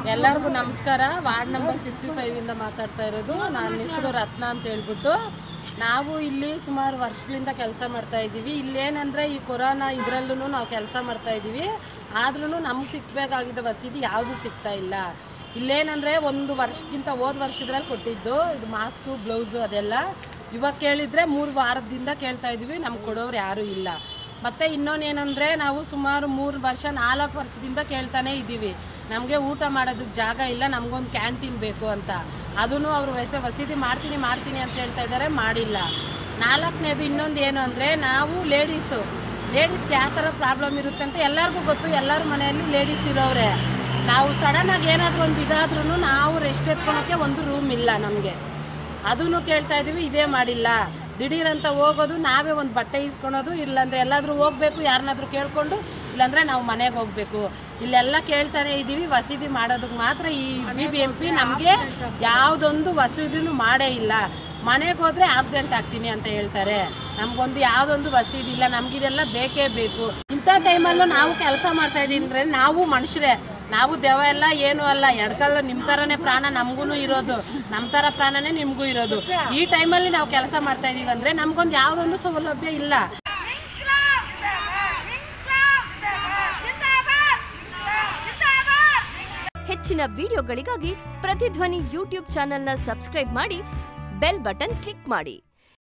ಎಲ್ಲರಿಗೂ ನಮಸ್ಕಾರ ward number fifty five ಇಂದ ಮಾತಾಡ್ತಾ ಇರೋದು ನನ್ನ ಹೆಸರು ರತ್ನ ಅಂತ ಹೇಳ್ಬಿಟ್ಟು ನಾವು ಇಲ್ಲಿ ಸುಮಾರು ವರ್ಷಗಳಿಂದ ಕೆಲಸ ಮಾಡ್ತಾ ಇದ್ದೀವಿ ಇಲ್ಲೇನಂದ್ರೆ ಈ ಕೊರೋನಾ ಇದರಲ್ಲೂ ನಾವು ಕೆಲಸ ಮಾಡ್ತಾ ಇದ್ದೀವಿ ಆದ್ರೂ ನಮ್ಗೆ ಸಿಕ್ಬೇಕಾಗಿದ್ದ ಮಸೀದಿ ಯಾವುದೂ ಸಿಗ್ತಾ ಇಲ್ಲ ಇಲ್ಲೇನಂದ್ರೆ ಒಂದು ವರ್ಷಕ್ಕಿಂತ ಹೋದ ವರ್ಷದ್ರಲ್ಲಿ ಕೊಟ್ಟಿದ್ದು ಇದು ಮಾಸ್ಕು ಬ್ಲೌಸು ಅದೆಲ್ಲ ಇವಾಗ ಕೇಳಿದ್ರೆ ಮೂರು ವಾರದಿಂದ ಕೇಳ್ತಾ ಇದ್ದೀವಿ ನಮ್ಗೆ ಕೊಡೋರು ಯಾರೂ ಇಲ್ಲ ಮತ್ತೆ ಇನ್ನೊಂದೇನಂದ್ರೆ ನಾವು ಸುಮಾರು ಮೂರು ವರ್ಷ ನಾಲ್ಕು ವರ್ಷದಿಂದ ಕೇಳ್ತಾನೆ ಇದ್ದೀವಿ ನಮಗೆ ಊಟ ಮಾಡೋದಕ್ಕೆ ಜಾಗ ಇಲ್ಲ ನಮಗೊಂದು ಕ್ಯಾಂಟೀನ್ ಬೇಕು ಅಂತ ಅದನ್ನು ಅವರು ವಸ ವಸತಿ ಮಾಡ್ತೀನಿ ಮಾಡ್ತೀನಿ ಅಂತ ಹೇಳ್ತಾ ಇದ್ದಾರೆ ಮಾಡಿಲ್ಲ ನಾಲ್ಕನೇದು ಇನ್ನೊಂದು ಏನು ಅಂದರೆ ನಾವು ಲೇಡೀಸು ಲೇಡೀಸ್ಗೆ ಯಾವ ಥರ ಪ್ರಾಬ್ಲಮ್ ಇರುತ್ತೆ ಅಂತ ಎಲ್ಲರಿಗೂ ಗೊತ್ತು ಎಲ್ಲರ ಮನೆಯಲ್ಲಿ ಲೇಡೀಸ್ ಇರೋವ್ರೆ ನಾವು ಸಡನ್ನಾಗಿ ಏನಾದರೂ ಒಂದು ಇದಾದ್ರೂ ನಾವು ರೆಸ್ಟ್ ಎತ್ಕೊಳಕ್ಕೆ ಒಂದು ರೂಮ್ ಇಲ್ಲ ನಮಗೆ ಅದನ್ನು ಕೇಳ್ತಾ ಇದೀವಿ ಇದೇ ಮಾಡಿಲ್ಲ ದಿಢೀರಂತ ಹೋಗೋದು ನಾವೇ ಒಂದು ಬಟ್ಟೆ ಇಸ್ಕೊಳೋದು ಇಲ್ಲಾಂದ್ರೆ ಎಲ್ಲಾದ್ರೂ ಹೋಗ್ಬೇಕು ಯಾರನ್ನಾದ್ರೂ ಕೇಳ್ಕೊಂಡು ಇಲ್ಲಾಂದ್ರೆ ನಾವು ಮನೆಗೆ ಹೋಗ್ಬೇಕು ಇಲ್ಲೆಲ್ಲ ಕೇಳ್ತಾನೆ ಇದ್ದೀವಿ ವಸತಿ ಮಾಡೋದಕ್ಕೆ ಮಾತ್ರ ಈ ಬಿ ಬಿ ಎಂ ಪಿ ನಮಗೆ ಯಾವುದೊಂದು ವಸತಿನೂ ಮಾಡೇ ಇಲ್ಲ ಮನೆಗೆ ಹೋದ್ರೆ ಆಬ್ಸೆಂಟ್ ಆಗ್ತೀನಿ ಅಂತ ಹೇಳ್ತಾರೆ ನಮ್ಗೊಂದು ಯಾವುದೊಂದು ವಸತಿ ಇಲ್ಲ ನಮ್ಗಿದೆಲ್ಲ ಬೇಕೇ ಬೇಕು ಇಂಥ ಟೈಮಲ್ಲೂ ನಾವು ಕೆಲಸ ಮಾಡ್ತಾ ಇದೀವಿ ಅಂದ್ರೆ ನಾವು ಮನುಷ್ಯರೇ ನಾವು ದೆವ ಎಲ್ಲ ಏನು ಅಲ್ಲ ಎಡ್ಕಲ್ಲ ನಿಮ್ಮ ಥರನೇ ಪ್ರಾಣ ನಮಗೂ ಇರೋದು ನಮ್ಮ ಥರ ಪ್ರಾಣನೇ ನಿಮಗೂ ಇರೋದು ಈ ಟೈಮಲ್ಲಿ ನಾವು ಕೆಲಸ ಮಾಡ್ತಾ ಇದೀವಿ ಅಂದ್ರೆ ನಮ್ಗೊಂದು ಯಾವುದೊಂದು ಸೌಲಭ್ಯ ಇಲ್ಲ ಹೆಚ್ಚಿನ ವಿಡಿಯೋಗಳಿಗಾಗಿ ಪ್ರತಿಧ್ವನಿ ಯೂಟ್ಯೂಬ್ ಚಾನೆಲ್ನ ಸಬ್ಸ್ಕ್ರೈಬ್ ಮಾಡಿ ಬೆಲ್ ಬಟನ್ ಕ್ಲಿಕ್ ಮಾಡಿ